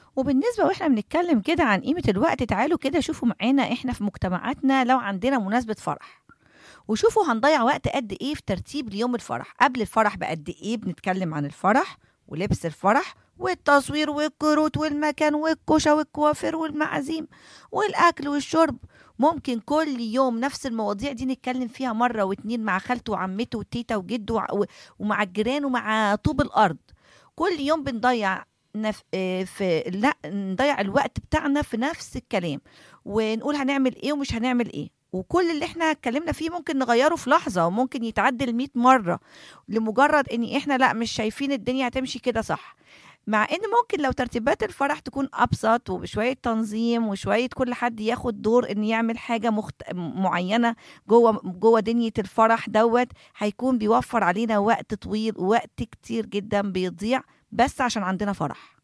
وبالنسبة واحنا بنتكلم كده عن قيمة الوقت تعالوا كده شوفوا معانا احنا في مجتمعاتنا لو عندنا مناسبة فرح وشوفوا هنضيع وقت قد ايه في ترتيب ليوم الفرح قبل الفرح بقد ايه بنتكلم عن الفرح ولبس الفرح والتصوير والكروت والمكان والكوشة والكوافير والمعازيم والأكل والشرب ممكن كل يوم نفس المواضيع دي نتكلم فيها مرة واتنين مع خالته وعمته وتيتا وجده وع- ومع الجيران ومع طوب الأرض كل يوم بنضيع نف... آه، في لا نضيع الوقت بتاعنا في نفس الكلام ونقول هنعمل ايه ومش هنعمل ايه وكل اللي احنا اتكلمنا فيه ممكن نغيره في لحظة وممكن يتعدل 100 مرة لمجرد ان احنا لا مش شايفين الدنيا هتمشي كده صح مع ان ممكن لو ترتيبات الفرح تكون ابسط وبشويه تنظيم وشويه كل حد ياخد دور ان يعمل حاجه مخت... معينه جوه جوه دنيا الفرح دوت هيكون بيوفر علينا وقت طويل ووقت كتير جدا بيضيع بس عشان عندنا فرح